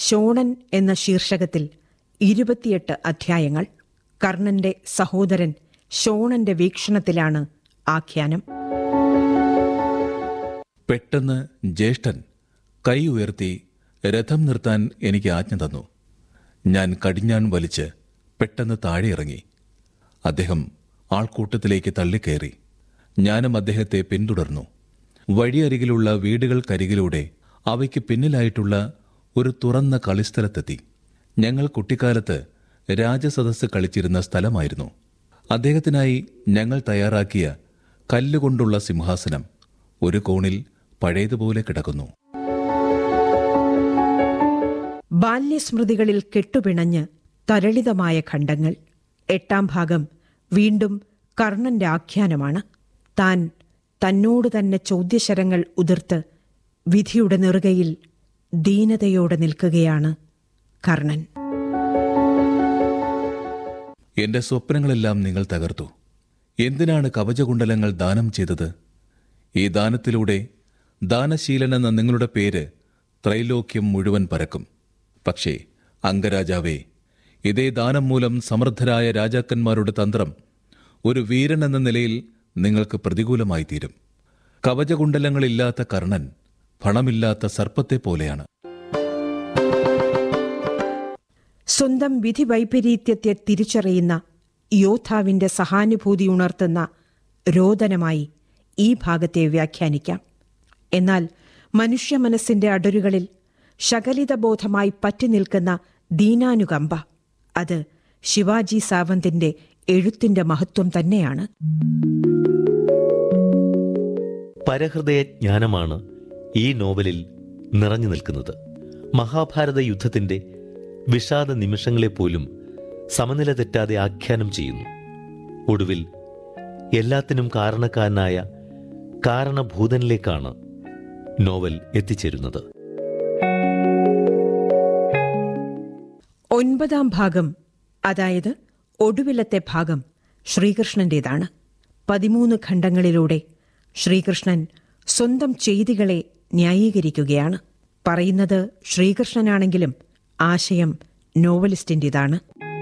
ഷോണൻ എന്ന ശീർഷകത്തിൽ ഇരുപത്തിയെട്ട് അധ്യായങ്ങൾ കർണന്റെ സഹോദരൻ ഷോണന്റെ വീക്ഷണത്തിലാണ് ആഖ്യാനം പെട്ടെന്ന് ജ്യേഷ്ഠൻ കൈ ഉയർത്തി രഥം നിർത്താൻ എനിക്ക് ആജ്ഞ തന്നു ഞാൻ കടിഞ്ഞാൺ വലിച്ച് പെട്ടെന്ന് താഴെ ഇറങ്ങി അദ്ദേഹം ആൾക്കൂട്ടത്തിലേക്ക് തള്ളിക്കയറി ഞാനും അദ്ദേഹത്തെ പിന്തുടർന്നു വഴിയരികിലുള്ള വീടുകൾക്കരികിലൂടെ അവയ്ക്ക് പിന്നിലായിട്ടുള്ള ഒരു തുറന്ന കളിസ്ഥലത്തെത്തി ഞങ്ങൾ കുട്ടിക്കാലത്ത് രാജസദസ്സ് കളിച്ചിരുന്ന സ്ഥലമായിരുന്നു അദ്ദേഹത്തിനായി ഞങ്ങൾ തയ്യാറാക്കിയ കല്ലുകൊണ്ടുള്ള സിംഹാസനം ഒരു കോണിൽ പഴയതുപോലെ കിടക്കുന്നു ബാല്യസ്മൃതികളിൽ കെട്ടുപിണഞ്ഞ് തരളിതമായ ഖണ്ഡങ്ങൾ എട്ടാം ഭാഗം വീണ്ടും കർണന്റെ ആഖ്യാനമാണ് താൻ തന്നോട് തന്നെ ചോദ്യശരങ്ങൾ ഉതിർത്ത് വിധിയുടെ നെറുകയിൽ ദീനതയോടെ നിൽക്കുകയാണ് കർണൻ എന്റെ സ്വപ്നങ്ങളെല്ലാം നിങ്ങൾ തകർത്തു എന്തിനാണ് കവചകുണ്ടലങ്ങൾ ദാനം ചെയ്തത് ഈ ദാനത്തിലൂടെ ദാനശീലൻ എന്ന നിങ്ങളുടെ പേര് ത്രൈലോക്യം മുഴുവൻ പരക്കും പക്ഷേ അംഗരാജാവേ ഇതേ ദാനം മൂലം സമർത്ഥരായ രാജാക്കന്മാരുടെ തന്ത്രം ഒരു വീരൻ എന്ന നിലയിൽ നിങ്ങൾക്ക് പ്രതികൂലമായി തീരും കവചകുണ്ടലങ്ങളില്ലാത്ത കർണൻ പണമില്ലാത്ത സർപ്പത്തെ പോലെയാണ് സ്വന്തം വിധി വൈപരീത്യത്തെ തിരിച്ചറിയുന്ന യോദ്ധാവിന്റെ സഹാനുഭൂതി ഉണർത്തുന്ന രോദനമായി ഈ ഭാഗത്തെ വ്യാഖ്യാനിക്കാം എന്നാൽ മനുഷ്യ മനസ്സിന്റെ അടരുകളിൽ ശകലിതബോധമായി പറ്റി നിൽക്കുന്ന ദീനാനുകമ്പ അത് ശിവാജി സാവന്തിന്റെ എഴുത്തിന്റെ മഹത്വം തന്നെയാണ് പരഹൃദയ ജ്ഞാനമാണ് ഈ നോവലിൽ നിറഞ്ഞു നിൽക്കുന്നത് മഹാഭാരത യുദ്ധത്തിന്റെ വിഷാദ നിമിഷങ്ങളെപ്പോലും സമനില തെറ്റാതെ ആഖ്യാനം ചെയ്യുന്നു ഒടുവിൽ എല്ലാത്തിനും കാരണക്കാരനായ കാരണഭൂതനിലേക്കാണ് നോവൽ എത്തിച്ചേരുന്നത് ഒൻപതാം ഭാഗം അതായത് ഒടുവിലത്തെ ഭാഗം ശ്രീകൃഷ്ണന്റേതാണ് പതിമൂന്ന് ഖണ്ഡങ്ങളിലൂടെ ശ്രീകൃഷ്ണൻ സ്വന്തം ചെയ്തികളെ ന്യായീകരിക്കുകയാണ് പറയുന്നത് ശ്രീകൃഷ്ണനാണെങ്കിലും ആശയം നോവലിസ്റ്റിന്റേതാണ്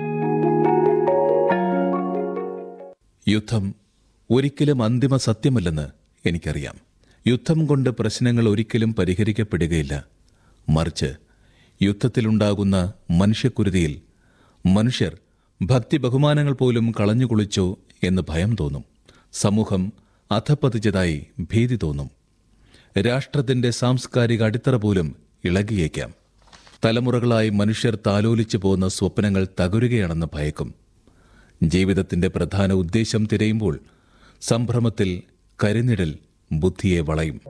യുദ്ധം ഒരിക്കലും അന്തിമ സത്യമല്ലെന്ന് എനിക്കറിയാം യുദ്ധം കൊണ്ട് പ്രശ്നങ്ങൾ ഒരിക്കലും പരിഹരിക്കപ്പെടുകയില്ല മറിച്ച് യുദ്ധത്തിലുണ്ടാകുന്ന മനുഷ്യക്കുരുതിയിൽ മനുഷ്യർ ഭക്തി ബഹുമാനങ്ങൾ പോലും കളഞ്ഞുകുളിച്ചോ എന്ന് ഭയം തോന്നും സമൂഹം അധപ്പതിച്ചതായി ഭീതി തോന്നും രാഷ്ട്രത്തിന്റെ സാംസ്കാരിക അടിത്തറ പോലും ഇളകിയേക്കാം തലമുറകളായി മനുഷ്യർ താലോലിച്ചു പോകുന്ന സ്വപ്നങ്ങൾ തകരുകയാണെന്ന് ഭയക്കും ജീവിതത്തിന്റെ പ്രധാന ഉദ്ദേശം തിരയുമ്പോൾ സംഭ്രമത്തിൽ കരിനിഴൽ ബുദ്ധിയെ വളയും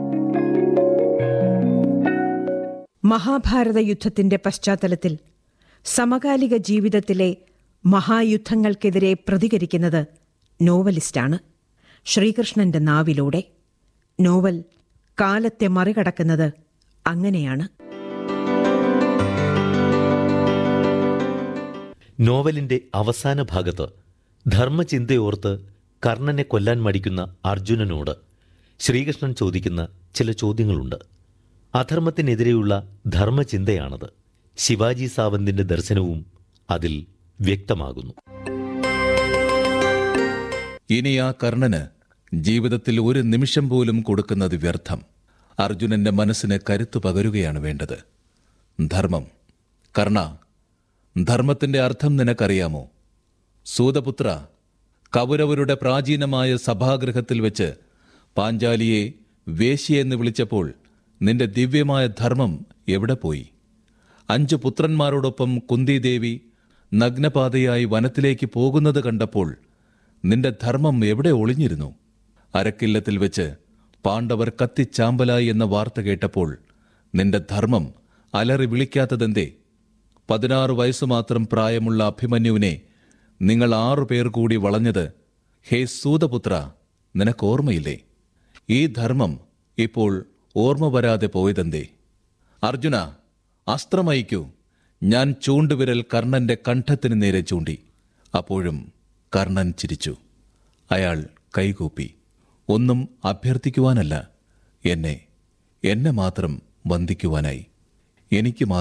മഹാഭാരത യുദ്ധത്തിന്റെ പശ്ചാത്തലത്തിൽ സമകാലിക ജീവിതത്തിലെ മഹായുദ്ധങ്ങൾക്കെതിരെ പ്രതികരിക്കുന്നത് നോവലിസ്റ്റാണ് ശ്രീകൃഷ്ണന്റെ നാവിലൂടെ നോവൽ കാലത്തെ മറികടക്കുന്നത് അങ്ങനെയാണ് നോവലിന്റെ അവസാന ഭാഗത്ത് ധർമ്മചിന്തയോർത്ത് കർണനെ കൊല്ലാൻ മടിക്കുന്ന അർജുനനോട് ശ്രീകൃഷ്ണൻ ചോദിക്കുന്ന ചില ചോദ്യങ്ങളുണ്ട് അധർമ്മത്തിനെതിരെയുള്ള ധർമ്മചിന്തയാണത് ശിവാജി സാവന്തിന്റെ ദർശനവും അതിൽ വ്യക്തമാകുന്നു ഇനി ആ കർണന് ജീവിതത്തിൽ ഒരു നിമിഷം പോലും കൊടുക്കുന്നത് വ്യർത്ഥം അർജുനന്റെ മനസ്സിന് കരുത്തു പകരുകയാണ് വേണ്ടത് ധർമ്മം കർണ ധർമ്മത്തിന്റെ അർത്ഥം നിനക്കറിയാമോ സൂതപുത്ര കൗരവരുടെ പ്രാചീനമായ സഭാഗൃഹത്തിൽ വെച്ച് പാഞ്ചാലിയെ വേശ്യയെന്ന് വിളിച്ചപ്പോൾ നിന്റെ ദിവ്യമായ ധർമ്മം എവിടെ പോയി അഞ്ചു പുത്രന്മാരോടൊപ്പം കുന്തിദേവി നഗ്നപാതയായി വനത്തിലേക്ക് പോകുന്നത് കണ്ടപ്പോൾ നിന്റെ ധർമ്മം എവിടെ ഒളിഞ്ഞിരുന്നു അരക്കില്ലത്തിൽ വെച്ച് പാണ്ഡവർ കത്തിച്ചാമ്പലായി എന്ന വാർത്ത കേട്ടപ്പോൾ നിന്റെ ധർമ്മം അലറി വിളിക്കാത്തതെന്തേ പതിനാറ് വയസ്സു മാത്രം പ്രായമുള്ള അഭിമന്യുവിനെ നിങ്ങൾ ആറു പേർ കൂടി വളഞ്ഞത് ഹേ സൂതപുത്ര നിനക്കോർമ്മയില്ലേ ഈ ധർമ്മം ഇപ്പോൾ ഓർമ്മ വരാതെ പോയതെന്തേ അർജുന അസ്ത്രമയക്കൂ ഞാൻ ചൂണ്ടുവിരൽ കർണന്റെ കണ്ഠത്തിന് നേരെ ചൂണ്ടി അപ്പോഴും കർണൻ ചിരിച്ചു അയാൾ കൈകൂപ്പി ഒന്നും അഭ്യർത്ഥിക്കുവാനല്ല എന്നെ എന്നെ മാത്രം വന്ദിക്കുവാനായി എനിക്ക് മാത്രം